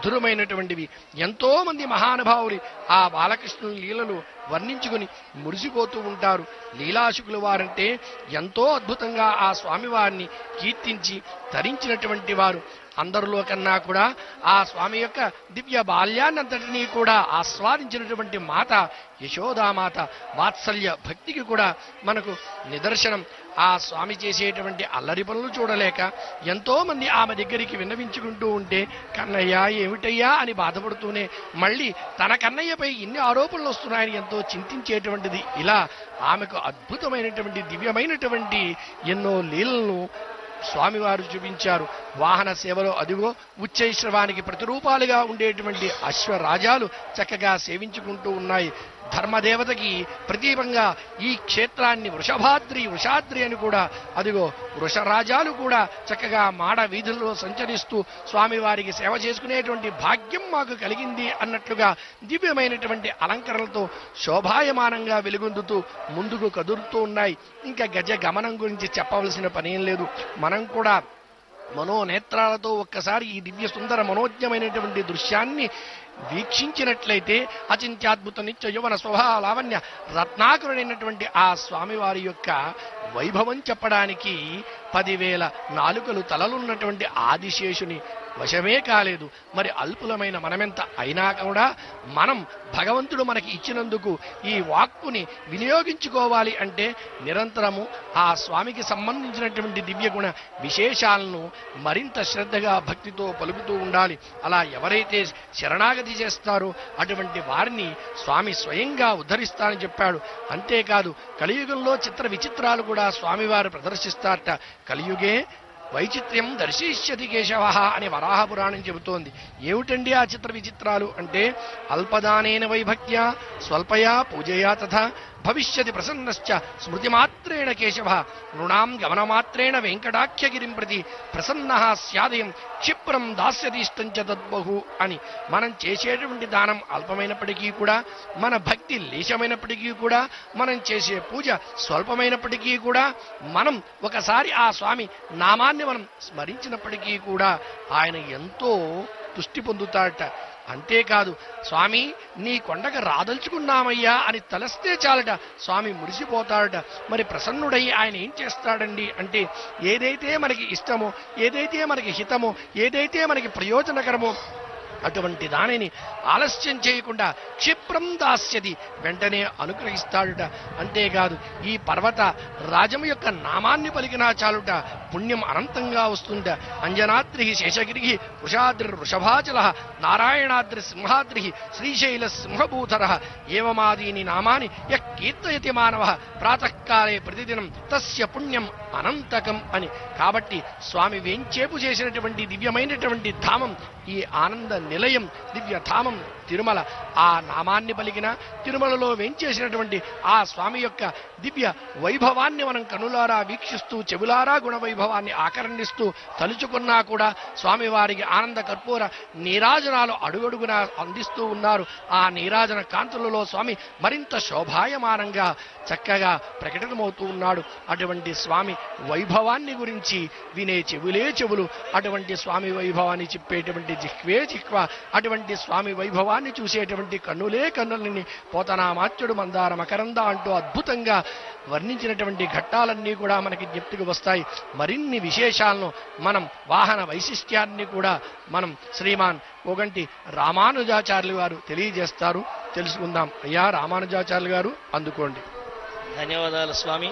మధురమైనటువంటివి ఎంతో మంది మహానుభావులు ఆ బాలకృష్ణుని లీలలు వర్ణించుకుని మురిసిపోతూ ఉంటారు లీలాశుకుల వారంటే ఎంతో అద్భుతంగా ఆ స్వామివారిని కీర్తించి తరించినటువంటి వారు అందరిలో కన్నా కూడా ఆ స్వామి యొక్క దివ్య బాల్యాన్నంతటినీ కూడా ఆస్వాదించినటువంటి మాత యశోదామాత వాత్సల్య భక్తికి కూడా మనకు నిదర్శనం ఆ స్వామి చేసేటువంటి అల్లరి పనులు చూడలేక ఎంతో మంది ఆమె దగ్గరికి విన్నవించుకుంటూ ఉంటే కన్నయ్య ఏమిటయ్యా అని బాధపడుతూనే మళ్ళీ తన కన్నయ్యపై ఇన్ని ఆరోపణలు వస్తున్నాయని ఎంతో చింతించేటువంటిది ఇలా ఆమెకు అద్భుతమైనటువంటి దివ్యమైనటువంటి ఎన్నో లీలలను స్వామివారు చూపించారు వాహన సేవలో అదిగో ఉచ్చైశ్రవానికి ప్రతిరూపాలుగా ఉండేటువంటి అశ్వరాజాలు చక్కగా సేవించుకుంటూ ఉన్నాయి ధర్మదేవతకి ప్రతీపంగా ఈ క్షేత్రాన్ని వృషభాద్రి వృషాద్రి అని కూడా అదిగో వృషరాజాలు కూడా చక్కగా మాడ వీధుల్లో సంచరిస్తూ స్వామివారికి సేవ చేసుకునేటువంటి భాగ్యం మాకు కలిగింది అన్నట్లుగా దివ్యమైనటువంటి అలంకరణలతో శోభాయమానంగా వెలుగొందుతూ ముందుకు కదులుతూ ఉన్నాయి ఇంకా గజ గమనం గురించి చెప్పవలసిన పనేం లేదు మనం కూడా మనోనేత్రాలతో ఒక్కసారి ఈ దివ్య సుందర మనోజ్ఞమైనటువంటి దృశ్యాన్ని వీక్షించినట్లయితే అచింత్యాద్భుత నిత్య యువన స్వభావ లావణ్య రత్నాకరుడైనటువంటి ఆ స్వామివారి యొక్క వైభవం చెప్పడానికి పదివేల నాలుకలు తలలున్నటువంటి ఆదిశేషుని వశమే కాలేదు మరి అల్పులమైన మనమెంత అయినా కూడా మనం భగవంతుడు మనకి ఇచ్చినందుకు ఈ వాక్కుని వినియోగించుకోవాలి అంటే నిరంతరము ఆ స్వామికి సంబంధించినటువంటి దివ్యగుణ విశేషాలను మరింత శ్రద్ధగా భక్తితో పలుకుతూ ఉండాలి అలా ఎవరైతే శరణాగతి చేస్తారో అటువంటి వారిని స్వామి స్వయంగా ఉద్ధరిస్తానని చెప్పాడు అంతేకాదు కలియుగంలో చిత్ర విచిత్రాలు కూడా స్వామివారు ప్రదర్శిస్తారట కలియుగే వైచిత్ర్యం దర్శిష్యతి కేశవ అని వరాహ పురాణం చెబుతోంది ఏమిటండి ఆ చిత్ర విచిత్రాలు అంటే అల్పదానేన వైభక్త్యా స్వల్పయా పూజయా తథా భవిష్యతి ప్రసన్నశ్చ స్మృతిమాత్రేణ కేశవ నృణాం గమనమాత్రేణ వెంకటాఖ్యగిరిం ప్రతి ప్రసన్న స్యాదయం క్షిప్రం దాస్యతీష్టంచ తద్బహు అని మనం చేసేటువంటి దానం అల్పమైనప్పటికీ కూడా మన భక్తి లేశమైనప్పటికీ కూడా మనం చేసే పూజ స్వల్పమైనప్పటికీ కూడా మనం ఒకసారి ఆ స్వామి నామాన్ని మనం స్మరించినప్పటికీ కూడా ఆయన ఎంతో తుష్టి పొందుతాడట అంతేకాదు స్వామి నీ కొండకు రాదలుచుకున్నామయ్యా అని తలస్తే చాలట స్వామి మురిసిపోతాడట మరి ప్రసన్నుడై ఆయన ఏం చేస్తాడండి అంటే ఏదైతే మనకి ఇష్టమో ఏదైతే మనకి హితమో ఏదైతే మనకి ప్రయోజనకరమో అటువంటి దానిని ఆలస్యం చేయకుండా క్షిప్రం దాస్యది వెంటనే అనుగ్రహిస్తాడుట అంతేకాదు ఈ పర్వత రాజము యొక్క నామాన్ని పలికినా చాలుట పుణ్యం అనంతంగా వస్తుంట అంజనాద్రి శేషగిరి వృషాద్రి వృషభాచల నారాయణాద్రి సింహాద్రి శ్రీశైల సింహభూధర ఏవమాదీని నామాని య కీర్తయతి మానవ ప్రాతకాలే ప్రతిదినం తస్య పుణ్యం అనంతకం అని కాబట్టి స్వామి వేంచేపు చేసినటువంటి దివ్యమైనటువంటి ధామం ఈ ఆనంద నిలయం దివ్య ధామం తిరుమల ఆ నామాన్ని పలికిన తిరుమలలో వేంచేసినటువంటి ఆ స్వామి యొక్క దివ్య వైభవాన్ని మనం కనులారా వీక్షిస్తూ చెవులారా గుణ వైభవాన్ని ఆకర్ణిస్తూ తలుచుకున్నా కూడా స్వామివారికి ఆనంద కర్పూర నీరాజనాలు అడుగడుగునా అందిస్తూ ఉన్నారు ఆ నీరాజన కాంతులలో స్వామి మరింత శోభాయమానంగా చక్కగా ప్రకటనమవుతూ ఉన్నాడు అటువంటి స్వామి వైభవాన్ని గురించి వినే చెవులే చెవులు అటువంటి స్వామి వైభవాన్ని చెప్పేటువంటి జిహ్వే జిహ్వ అటువంటి స్వామి వైభవాన్ని చూసేటువంటి కన్నులే కన్నులని పోతనా మాత్యుడు మందార మకరంద అంటూ అద్భుతంగా వర్ణించినటువంటి ఘట్టాలన్నీ కూడా మనకి జ్ఞప్తికి వస్తాయి మరిన్ని విశేషాలను మనం వాహన వైశిష్ట్యాన్ని కూడా మనం శ్రీమాన్ ఓగంటి రామానుజాచార్యులు గారు తెలియజేస్తారు తెలుసుకుందాం అయ్యా రామానుజాచార్యులు గారు అందుకోండి ధన్యవాదాలు స్వామి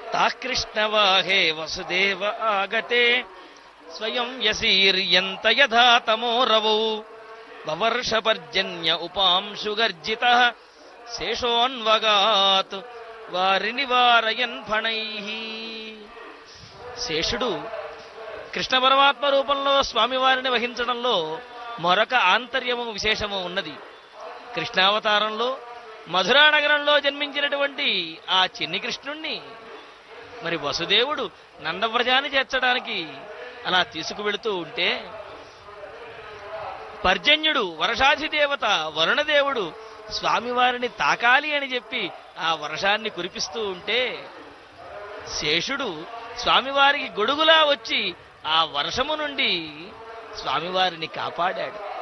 తాకృష్ణవాహే వసుదేవ ఆగతే స్వయం యసీర్యంత యథా తమోరవౌ వవర్షపర్జన్య ఉపాంశుగర్జిత శేషోన్వగాత్ వారిని వారయన్ ఫణై శేషుడు కృష్ణ పరమాత్మ రూపంలో స్వామివారిని వహించడంలో మరొక ఆంతర్యము విశేషము ఉన్నది కృష్ణావతారంలో మధురా నగరంలో జన్మించినటువంటి ఆ చిన్ని కృష్ణుణ్ణి మరి వసుదేవుడు నందవ్రజాన్ని చేర్చడానికి అలా తీసుకువెళుతూ ఉంటే పర్జన్యుడు వర్షాధిదేవత వరుణదేవుడు స్వామివారిని తాకాలి అని చెప్పి ఆ వర్షాన్ని కురిపిస్తూ ఉంటే శేషుడు స్వామివారికి గొడుగులా వచ్చి ఆ వర్షము నుండి స్వామివారిని కాపాడాడు